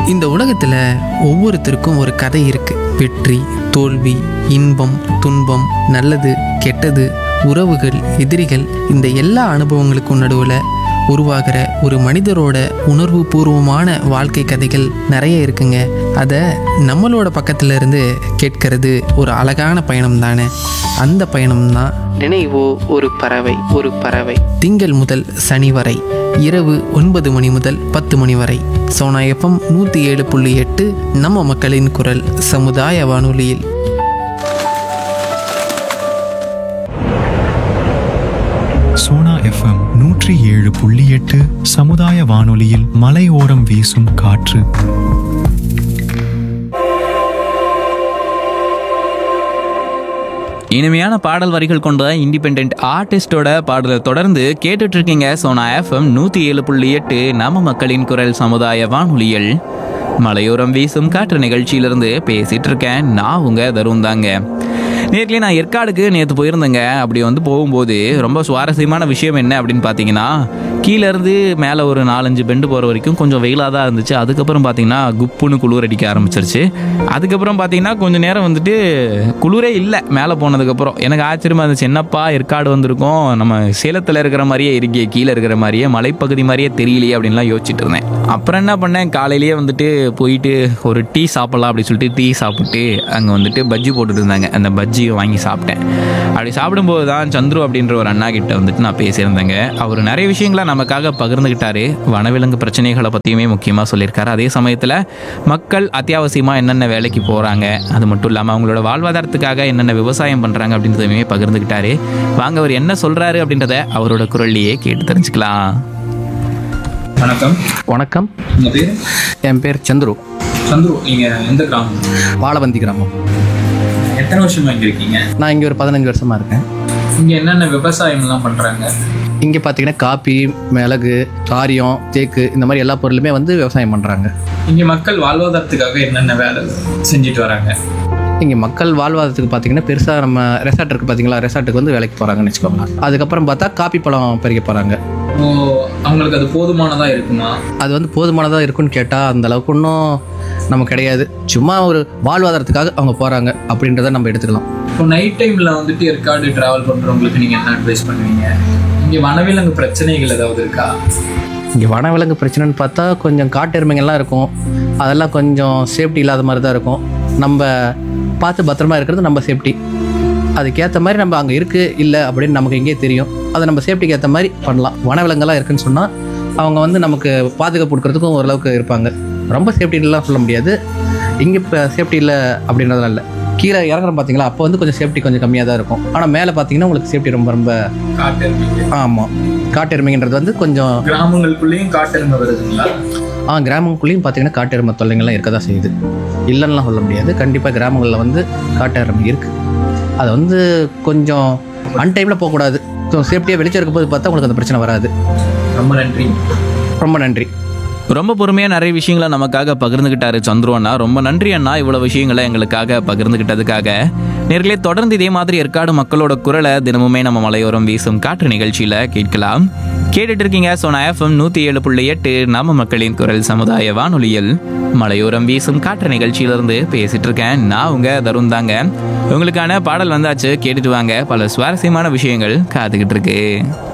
இந்த உலகத்தில் ஒவ்வொருத்தருக்கும் ஒரு கதை இருக்கு வெற்றி தோல்வி இன்பம் துன்பம் நல்லது கெட்டது உறவுகள் எதிரிகள் இந்த எல்லா அனுபவங்களுக்கும் நடுவில் உருவாகிற ஒரு மனிதரோட உணர்வு பூர்வமான வாழ்க்கை கதைகள் நிறைய இருக்குங்க அதை நம்மளோட பக்கத்துல இருந்து கேட்கறது ஒரு அழகான பயணம் தானே அந்த பயணம் தான் நினைவோ ஒரு பறவை ஒரு பறவை திங்கள் முதல் சனி வரை இரவு ஒன்பது மணி முதல் பத்து மணி வரை சோனா எஃப்எம் நூற்றி ஏழு புள்ளி எட்டு நம்ம மக்களின் குரல் சமுதாய வானொலியில் சோனா எஃப்எம் நூற்றி ஏழு புள்ளி எட்டு சமுதாய வானொலியில் மலையோரம் வீசும் காற்று இனிமையான பாடல் வரிகள் கொண்ட இண்டிபெண்ட் ஆர்டிஸ்டோட பாடலை தொடர்ந்து கேட்டுட்டு இருக்கீங்க சோனா எஃப்எம் நூற்றி ஏழு புள்ளி எட்டு நம்ம மக்களின் குரல் சமுதாய வானொலியில் மலையோரம் வீசும் காற்று நிகழ்ச்சியிலிருந்து பேசிட்டு இருக்கேன் நான் உங்க தருண் தாங்க நேர்லயே நான் ஏற்காடுக்கு நேற்று போயிருந்தேங்க அப்படி வந்து போகும்போது ரொம்ப சுவாரஸ்யமான விஷயம் என்ன அப்படின்னு பார்த்தீங்கன்னா கீழே இருந்து மேலே ஒரு நாலஞ்சு பெண்டு போகிற வரைக்கும் கொஞ்சம் வெயிலாக தான் இருந்துச்சு அதுக்கப்புறம் பார்த்தீங்கன்னா குப்புன்னு குளிர் அடிக்க ஆரம்பிச்சிருச்சு அதுக்கப்புறம் பார்த்தீங்கன்னா கொஞ்சம் நேரம் வந்துட்டு குளிரே இல்லை மேலே போனதுக்கப்புறம் எனக்கு ஆச்சரியமாக இருந்துச்சு என்னப்பா ஏற்காடு வந்திருக்கோம் நம்ம சேலத்தில் இருக்கிற மாதிரியே இருக்கே கீழே இருக்கிற மாதிரியே மலைப்பகுதி மாதிரியே தெரியலையே அப்படின்லாம் யோசிச்சுட்டு இருந்தேன் அப்புறம் என்ன பண்ணேன் காலையிலேயே வந்துட்டு போயிட்டு ஒரு டீ சாப்பிடலாம் அப்படின்னு சொல்லிட்டு டீ சாப்பிட்டு அங்கே வந்துட்டு பஜ்ஜி போட்டுட்டு இருந்தாங்க அந்த பஜ்ஜியை வாங்கி சாப்பிட்டேன் அப்படி சாப்பிடும்போது தான் சந்துரு அப்படின்ற ஒரு அண்ணா கிட்ட வந்துட்டு நான் பேசியிருந்தேங்க அவர் நிறைய விஷயங்களை நமக்காக பகிர்ந்துக்கிட்டாரு வனவிலங்கு பிரச்சனைகளை பற்றியுமே முக்கியமாக சொல்லியிருக்காரு அதே சமயத்தில் மக்கள் அத்தியாவசியமாக என்னென்ன வேலைக்கு போகிறாங்க அது மட்டும் இல்லாமல் அவங்களோட வாழ்வாதாரத்துக்காக என்னென்ன விவசாயம் பண்ணுறாங்க அப்படின்றதையுமே பகிர்ந்துக்கிட்டாரு வாங்க அவர் என்ன சொல்கிறாரு அப்படின்றத அவரோட குரல்லையே கேட்டு தெரிஞ்சுக்கலாம் வணக்கம் வணக்கம் உங்க பேர் என் பேர் சந்துரு சந்துரு நீங்க எந்த கிராமம் வாழவந்தி கிராமம் எத்தனை வருஷமா இங்க இருக்கீங்க நான் இங்கே ஒரு பதினஞ்சு வருஷமாக இருக்கேன் இங்க என்னென்ன விவசாயம் எல்லாம் பண்றாங்க இங்கே பார்த்தீங்கன்னா காப்பி மிளகு காரியம் தேக்கு இந்த மாதிரி எல்லா பொருளுமே வந்து விவசாயம் பண்ணுறாங்க இங்க மக்கள் வாழ்வாதாரத்துக்காக என்னென்ன வேலை செஞ்சுட்டு வராங்க இங்கே மக்கள் வாழ்வாதாரத்துக்கு பார்த்தீங்கன்னா பெருசாக நம்ம ரெசார்ட் இருக்குது பார்த்தீங்களா ரெசார்ட்டுக்கு வந்து வேலைக்கு போகிறாங்கன்னு வச்சுக்கோங்க அதுக்கப்புறம் பார்த்தா காப்பி பழம் பறிக்க போகிறாங்க ஓ அவங்களுக்கு அது போதுமானதா இருக்குமா அது வந்து போதுமானதாக இருக்குன்னு கேட்டால் அந்த அளவுக்கு ஒன்றும் நம்ம கிடையாது சும்மா ஒரு வாழ்வாதாரத்துக்காக அவங்க போகிறாங்க அப்படின்றத நம்ம எடுத்துக்கலாம் இப்போ நைட் டைம்ல வந்துட்டு ஏற்காடு டிராவல் பண்றவங்களுக்கு நீங்க என்ன அட்வைஸ் பண்ணுவீங்க இங்க வனவிலங்கு பிரச்சனைகள் ஏதாவது இருக்கா இங்கே வனவிலங்கு பிரச்சனைன்னு பார்த்தா கொஞ்சம் காட்டெருமைங்கள்லாம் இருக்கும் அதெல்லாம் கொஞ்சம் சேஃப்டி இல்லாத மாதிரி தான் இருக்கும் நம்ம பார்த்து பத்திரமா இருக்கிறது நம்ம சேஃப்டி அதுக்கேற்ற மாதிரி நம்ம அங்கே இருக்குது இல்லை அப்படின்னு நமக்கு எங்கேயே தெரியும் அதை நம்ம சேஃப்டிக்கு ஏற்ற மாதிரி பண்ணலாம் வனவிலங்கெல்லாம் இருக்குன்னு சொன்னால் அவங்க வந்து நமக்கு பாதுகாப்பு கொடுக்கறதுக்கும் ஓரளவுக்கு இருப்பாங்க ரொம்ப சேஃப்டிலாம் சொல்ல முடியாது இங்கே இப்போ சேஃப்டி இல்லை அப்படின்றதுலாம் இல்லை கீழே இறங்குறோம் பார்த்தீங்களா அப்போ வந்து கொஞ்சம் சேஃப்டி கொஞ்சம் கம்மியாக தான் இருக்கும் ஆனால் மேலே பார்த்தீங்கன்னா உங்களுக்கு சேஃப்டி ரொம்ப ரொம்ப காட்டெருமைங்க ஆமாம் காட்டெருமைங்கன்றது வந்து கொஞ்சம் கிராமங்களுக்குள்ளேயும் காட்டெருமை வருதுங்களா ஆ கிராமங்களுக்குள்ளேயும் பார்த்தீங்கன்னா காட்டெருமை தொல்லைங்கள்லாம் இருக்க தான் செய்யுது இல்லைன்னுலாம் சொல்ல முடியாது கண்டிப்பாக கிராமங்களில் வந்து காட்டெருமை இருக்குது அதை வந்து கொஞ்சம் அன்டைமில் போகக்கூடாது கொஞ்சம் சேஃப்டியாக வெளிச்சம் இருக்கும்போது பார்த்தா உங்களுக்கு அந்த பிரச்சனை வராது ரொம்ப நன்றி ரொம்ப நன்றி ரொம்ப பொறுமையாக நிறைய விஷயங்களை நமக்காக பகிர்ந்துக்கிட்டாரு சந்துரு அண்ணா ரொம்ப நன்றி அண்ணா இவ்வளோ விஷயங்களை எங்களுக்காக பகிர்ந்துக்கிட்டதுக்காக நேர்களே தொடர்ந்து இதே மாதிரி ஏற்காடு மக்களோட குரலை தினமுமே நம்ம மலையோரம் வீசும் காற்று நிகழ்ச்சியில் கேட்கலாம் கேட்டுட்டு இருக்கீங்க சோனா எஃப்எம் நூற்றி ஏழு புள்ளி எட்டு நம்ம மக்களின் குரல் சமுதாய வானொலியில் மலையோரம் வீசும் காற்று நிகழ்ச்சியிலிருந்து பேசிட்டு இருக்கேன் நான் உங்க தருண் தாங்க உங்களுக்கான பாடல் வந்தாச்சு கேட்டுட்டு வாங்க பல சுவாரஸ்யமான விஷயங்கள் காத்துக்கிட்டு இருக்கு